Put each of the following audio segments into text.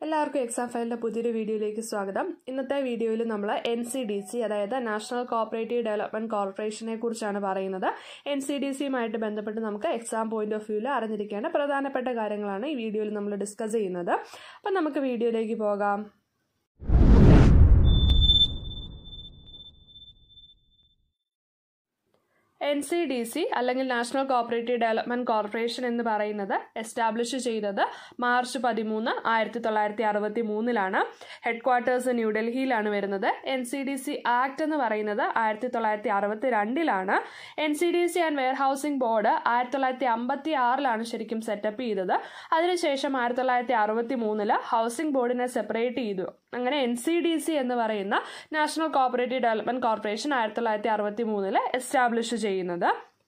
എല്ലാവർക്കും എക്സാം ഫയലിൻ്റെ പുതിയൊരു വീഡിയോയിലേക്ക് സ്വാഗതം ഇന്നത്തെ വീഡിയോയിൽ നമ്മൾ എൻ സി ഡി സി അതായത് നാഷണൽ കോപ്പറേറ്റീവ് ഡെവലപ്മെൻറ്റ് കോർപ്പറേഷനെ കുറിച്ചാണ് പറയുന്നത് എൻ സി ഡി സിയുമായിട്ട് ബന്ധപ്പെട്ട് നമുക്ക് എക്സാം പോയിന്റ് ഓഫ് വ്യൂവിൽ അറിഞ്ഞിരിക്കേണ്ട പ്രധാനപ്പെട്ട കാര്യങ്ങളാണ് ഈ വീഡിയോയിൽ നമ്മൾ ഡിസ്കസ് ചെയ്യുന്നത് അപ്പം നമുക്ക് വീഡിയോയിലേക്ക് പോകാം എൻ സി ഡി സി അല്ലെങ്കിൽ നാഷണൽ കോപ്പറേറ്റീവ് ഡെവലപ്മെൻറ്റ് കോർപ്പറേഷൻ എന്ന് പറയുന്നത് എസ്റ്റാബ്ലിഷ് ചെയ്തത് മാർച്ച് പതിമൂന്ന് ആയിരത്തി തൊള്ളായിരത്തി അറുപത്തി മൂന്നിലാണ് ഹെഡ് ക്വാർട്ടേഴ്സ് ന്യൂഡൽഹിയിലാണ് വരുന്നത് N C D C act എന്ന് പറയുന്നത് ആയിരത്തി തൊള്ളായിരത്തി അറുപത്തി രണ്ടിലാണ് N C D C and warehousing board ആയിരത്തി തൊള്ളായിരത്തി അമ്പത്തി ആറിലാണ് ശരിക്കും സെറ്റപ്പ് ചെയ്തത് അതിനുശേഷം ആയിരത്തി തൊള്ളായിരത്തി അറുപത്തി മൂന്നില് ഹൗസിംഗ് ബോർഡിനെ സെപ്പറേറ്റ് ചെയ്തു അങ്ങനെ എൻ സി ഡി സി എന്ന് പറയുന്ന നാഷണൽ കോപ്പറേറ്റീവ് ഡെവലപ്മെൻറ്റ് കോർപ്പറേഷൻ ആയിരത്തി തൊള്ളായിരത്തി അറുപത്തി മൂന്നില് എസ്റ്റാബ്ലിഷ് ചെയ്യുന്നത്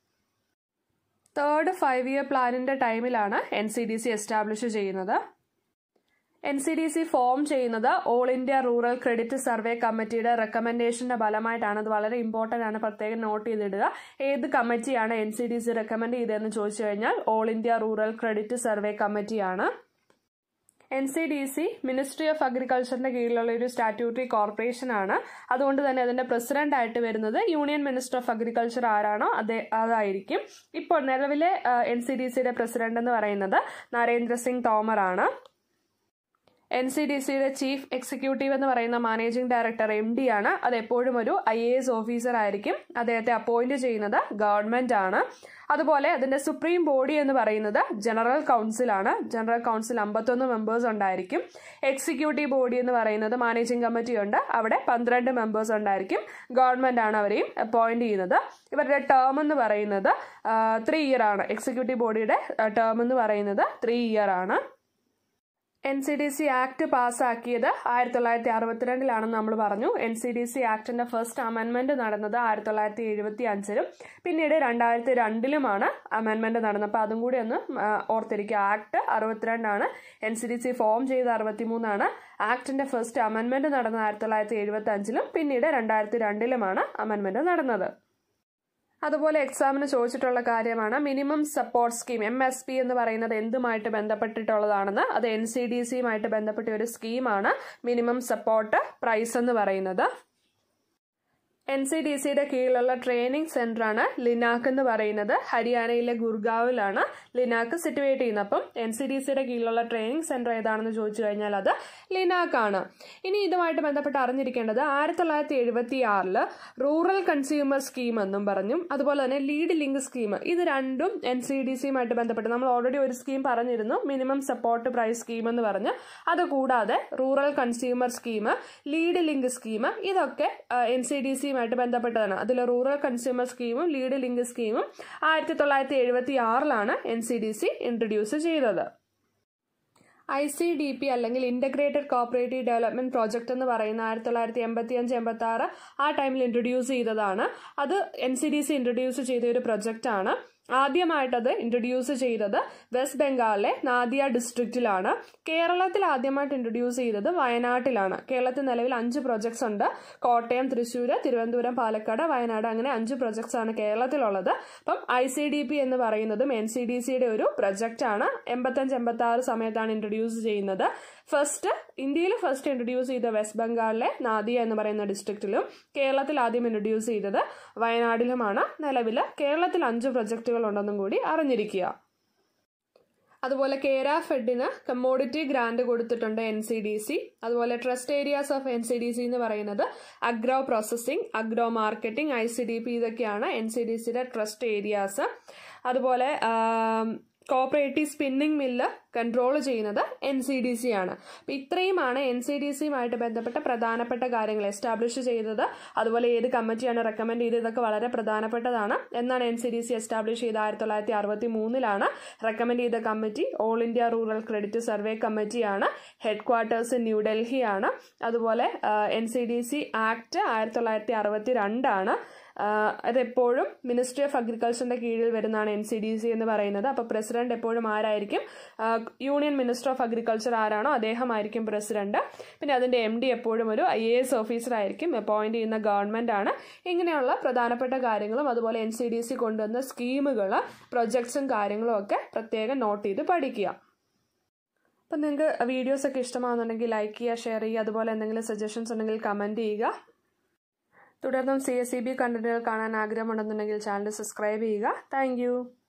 തേർഡ് ഫൈവ് ഇയർ പ്ലാനിൻ്റെ ടൈമിലാണ് N C D C establish ചെയ്യുന്നത് N C D C form ചെയ്യുന്നത് all India rural credit survey കമ്മിറ്റിയുടെ റെക്കമെൻഡേഷന്റെ ഫലമായിട്ടാണ് അത് വളരെ ഇമ്പോർട്ടൻ്റ് ആണ് പ്രത്യേകം നോട്ട് ചെയ്തിടുക ഏത് കമ്മിറ്റിയാണ് N C D C recommend ചെയ്തതെന്ന് ചോദിച്ചു കഴിഞ്ഞാൽ all India rural credit survey കമ്മിറ്റിയാണ് N C D C ministry of അഗ്രികൾച്ചറിന്റെ കീഴിലുള്ള ഒരു സ്റ്റാറ്റ്യൂട്ടറി കോർപ്പറേഷൻ ആണ് അതുകൊണ്ട് തന്നെ അതിന്റെ പ്രസിഡന്റ് ആയിട്ട് വരുന്നത് യൂണിയൻ മിനിസ്റ്റർ ഓഫ് അഗ്രികൾച്ചർ ആരാണോ അതേ അതായിരിക്കും ഇപ്പോൾ നിലവിലെ എൻ സി ഡി സിയുടെ പ്രസിഡന്റ് എന്ന് പറയുന്നത് നരേന്ദ്ര സിംഗ് തോമർ ആണ് എൻ സി ഡി സിയുടെ ചീഫ് എക്സിക്യൂട്ടീവ് എന്ന് പറയുന്ന മാനേജിംഗ് ഡയറക്ടർ എം ഡി ആണ് അത് എപ്പോഴും ഒരു ഐ എ എസ് ഓഫീസർ ആയിരിക്കും അദ്ദേഹത്തെ അപ്പോയിന്റ് ചെയ്യുന്നത് ഗവൺമെന്റ് ആണ് അതുപോലെ അതിന്റെ സുപ്രീം ബോഡി എന്ന് പറയുന്നത് ജനറൽ കൗൺസിലാണ് ജനറൽ കൗൺസിൽ അമ്പത്തൊന്ന് മെമ്പേഴ്സ് ഉണ്ടായിരിക്കും എക്സിക്യൂട്ടീവ് ബോഡി എന്ന് പറയുന്നത് മാനേജിംഗ് കമ്മിറ്റി ഉണ്ട് അവിടെ പന്ത്രണ്ട് മെമ്പേഴ്സ് ഉണ്ടായിരിക്കും ഗവൺമെന്റ് ആണ് അവരെയും അപ്പോയിന്റ് ചെയ്യുന്നത് ഇവരുടെ ടേം എന്ന് പറയുന്നത് ത്രീ ഇയർ ആണ് എക്സിക്യൂട്ടീവ് ബോഡിയുടെ ടേം എന്ന് പറയുന്നത് ത്രീ ഇയർ ആണ് N C D C act പാസ്സാക്കിയത് ആയിരത്തി തൊള്ളായിരത്തി അറുപത്തിരണ്ടിലാണെന്ന് നമ്മൾ പറഞ്ഞു എൻ സി ഡി സി ആക്ടിന്റെ ഫസ്റ്റ് അമെൻമെന്റ് നടന്നത് ആയിരത്തി തൊള്ളായിരത്തി എഴുപത്തി അഞ്ചിലും പിന്നീട് രണ്ടായിരത്തി രണ്ടിലുമാണ് അമെൻമെന്റ് നടന്നത് അപ്പോൾ അതും കൂടി ഒന്ന് ഓർത്തിരിക്കുക ആക്ട് അറുപത്തിരണ്ടാണ് N C D C form ചെയ്ത് അറുപത്തി മൂന്നാണ് ആക്ടിന്റെ ഫസ്റ്റ് അമെൻമെന്റ് നടന്നത് ആയിരത്തി തൊള്ളായിരത്തി എഴുപത്തി അഞ്ചിലും പിന്നീട് രണ്ടായിരത്തി രണ്ടിലുമാണ് അമെൻമെന്റ് നടന്നത് അതുപോലെ എക്സാമിന് ചോദിച്ചിട്ടുള്ള കാര്യമാണ് minimum support scheme M S P എന്ന് പറയുന്നത് എന്തുമായിട്ട് ബന്ധപ്പെട്ടിട്ടുള്ളതാണെന്ന് അത് എൻ സി ഡി സിയുമായിട്ട് ബന്ധപ്പെട്ട ഒരു സ്കീമാണ് മിനിമം സപ്പോർട്ട് പ്രൈസ് എന്ന് പറയുന്നത് എൻ സി ഡി സിയുടെ കീഴിലുള്ള ട്രെയിനിങ് സെന്ററാണ് ലിനാക്ക് എന്ന് പറയുന്നത് ഹരിയാനയിലെ ഗുർഗാവിലാണ് ലിനാക്ക് സിറ്റുവേറ്റ് ചെയ്യുന്നത് അപ്പം എൻ സി ഡി സിയുടെ കീഴിലുള്ള ട്രെയിനിങ് സെന്റർ ഏതാണെന്ന് ചോദിച്ചു കഴിഞ്ഞാൽ അത് ലിനാക്ക് ആണ് ഇനി ഇതുമായിട്ട് ബന്ധപ്പെട്ട് അറിഞ്ഞിരിക്കേണ്ടത് ആയിരത്തി തൊള്ളായിരത്തി എഴുപത്തി ആറില് റൂറൽ കൺസ്യൂമർ സ്കീം എന്നും പറഞ്ഞു അതുപോലെ തന്നെ ലീഡ് ലിങ്ക് സ്കീം ഇത് രണ്ടും എൻ സി ഡി സിയുമായിട്ട് ബന്ധപ്പെട്ട് നമ്മൾ ഓൾറെഡി ഒരു സ്കീം പറഞ്ഞിരുന്നു മിനിമം സപ്പോർട്ട് പ്രൈസ് സ്കീം എന്ന് പറഞ്ഞ് അതുകൂടാതെ rural consumer scheme lead link scheme ഇതൊക്കെ എൻ സി ഡി സിയുമായിട്ട് ബന്ധപ്പെട്ടതാണ് അതിൽ റൂറൽ കൺസ്യൂമർ സ്കീമും ലീഡ് ലിങ്ക് സ്കീമും ആയിരത്തി തൊള്ളായിരത്തി എഴുപത്തി ആറിലാണ് N C D C introduce ചെയ്തത് ഐ സി ഡി പി അല്ലെങ്കിൽ ഇൻ്റഗ്രേറ്റഡ് കോപ്പറേറ്റീവ് ഡെവലപ്മെൻറ്റ് പ്രോജക്റ്റ് എന്ന് പറയുന്ന ആയിരത്തി തൊള്ളായിരത്തി എൺപത്തി അഞ്ച് എൺപത്തി ആറ് ആ ടൈമിൽ ഇൻട്രൊഡ്യൂസ് ചെയ്തതാണ് അത് N C D C introduce ചെയ്ത ഒരു പ്രൊജക്റ്റാണ് ആദ്യമായിട്ടത് ഇൻട്രൊഡ്യൂസ് ചെയ്തത് വെസ്റ്റ് ബംഗാളിലെ നാദിയ ഡിസ്ട്രിക്റ്റിലാണ് കേരളത്തിൽ ആദ്യമായിട്ട് ഇൻട്രൊഡ്യൂസ് ചെയ്തത് വയനാട്ടിലാണ് കേരളത്തിൽ നിലവിൽ അഞ്ച് പ്രൊജക്ട്സ് ഉണ്ട് കോട്ടയം തൃശ്ശൂർ തിരുവനന്തപുരം പാലക്കാട് വയനാട് അങ്ങനെ അഞ്ച് പ്രൊജക്ട്സ് ആണ് കേരളത്തിലുള്ളത് അപ്പം ഐ സി ഡി പി എന്ന് പറയുന്നതും എൻ സി ഡി സിയുടെ ഒരു പ്രൊജക്റ്റ് ആണ് എൺപത്തഞ്ച് എൺപത്തി ആറ് സമയത്താണ് ഇൻട്രൊഡ്യൂസ് ചെയ്യുന്നത് ഫസ്റ്റ് ഇന്ത്യയിൽ ഫസ്റ്റ് ഇൻട്രൊഡ്യൂസ് ചെയ്ത വെസ്റ്റ് ബംഗാളിലെ നാദിയ എന്ന് പറയുന്ന ഡിസ്ട്രിക്റ്റിലും കേരളത്തിൽ ആദ്യം ഇൻട്രൊഡ്യൂസ് ചെയ്തത് വയനാട്ടിലുമാണ് നിലവിൽ കേരളത്തിൽ അഞ്ച് പ്രൊജക്റ്റുകൾ ഉണ്ടെന്നും കൂടി അറിഞ്ഞിരിക്കുക അതുപോലെ കേര ഫെഡിന് കമ്മോഡിറ്റി ഗ്രാന്റ് കൊടുത്തിട്ടുണ്ട് എൻ സി ഡി സി അതുപോലെ trust areas of N C D C എന്ന് പറയുന്നത് agro processing agro marketing I C D P ഇതൊക്കെയാണ് എൻ സി ഡി സിയുടെ ട്രസ്റ്റ് ഏരിയാസ് അതുപോലെ കോപ്പറേറ്റീവ് സ്പിന്നിംഗ് മില്ല് കൺട്രോൾ ചെയ്യുന്നത് എൻ സി ഡി സി ആണ് അപ്പം ഇത്രയുമാണ് എൻ സി ഡി സിയുമായിട്ട് ബന്ധപ്പെട്ട പ്രധാനപ്പെട്ട കാര്യങ്ങൾ എസ്റ്റാബ്ലിഷ് ചെയ്തത് അതുപോലെ ഏത് കമ്മിറ്റിയാണ് റെക്കമെൻഡ് ചെയ്തത് ഇതൊക്കെ വളരെ പ്രധാനപ്പെട്ടതാണ് എന്നാണ് N C D C establish ചെയ്ത് ആയിരത്തി തൊള്ളായിരത്തി അറുപത്തി മൂന്നിലാണ് റെക്കമെൻഡ് ചെയ്ത committee all India rural credit survey കമ്മിറ്റിയാണ് ഹെഡ് ക്വാർട്ടേഴ്സ് ന്യൂഡൽഹിയാണ് അതുപോലെ N C D C act ആയിരത്തി തൊള്ളായിരത്തി അറുപത്തി രണ്ടാണ് അതെപ്പോഴും മിനിസ്ട്രി ഓഫ് അഗ്രികൾച്ചറിന്റെ കീഴിൽ വരുന്നതാണ് എൻ സി ഡി സി എന്ന് പറയുന്നത് അപ്പോൾ പ്രസിഡന്റ് എപ്പോഴും ആരായിരിക്കും യൂണിയൻ മിനിസ്റ്റർ ഓഫ് അഗ്രികൾച്ചർ ആരാണോ അദ്ദേഹമായിരിക്കും പ്രസിഡന്റ് പിന്നെ അതിന്റെ എം ഡി എപ്പോഴും ഒരു ഐ എ എസ് ഓഫീസർ ആയിരിക്കും അപ്പോയിന്റ് ചെയ്യുന്ന ഗവൺമെന്റ് ആണ് ഇങ്ങനെയുള്ള പ്രധാനപ്പെട്ട കാര്യങ്ങളും അതുപോലെ എൻ സി ഡി സി കൊണ്ടുവന്ന സ്കീമുകൾ പ്രൊജക്ട്സും കാര്യങ്ങളും ഒക്കെ പ്രത്യേകം നോട്ട് ചെയ്ത് പഠിക്കുക അപ്പം നിങ്ങൾക്ക് വീഡിയോസൊക്കെ ഇഷ്ടമാകുന്നുണ്ടെങ്കിൽ ലൈക്ക് ചെയ്യുക ഷെയർ ചെയ്യുക അതുപോലെ എന്തെങ്കിലും സജഷൻസ് ഉണ്ടെങ്കിൽ കമൻറ്റ് ചെയ്യുക തുടർന്നും സി എസ് സി ബി കണ്ടന്റുകൾ കാണാൻ ആഗ്രഹമുണ്ടെന്നുണ്ടെങ്കിൽ ചാനൽ സബ്സ്ക്രൈബ് ചെയ്യുക താങ്ക്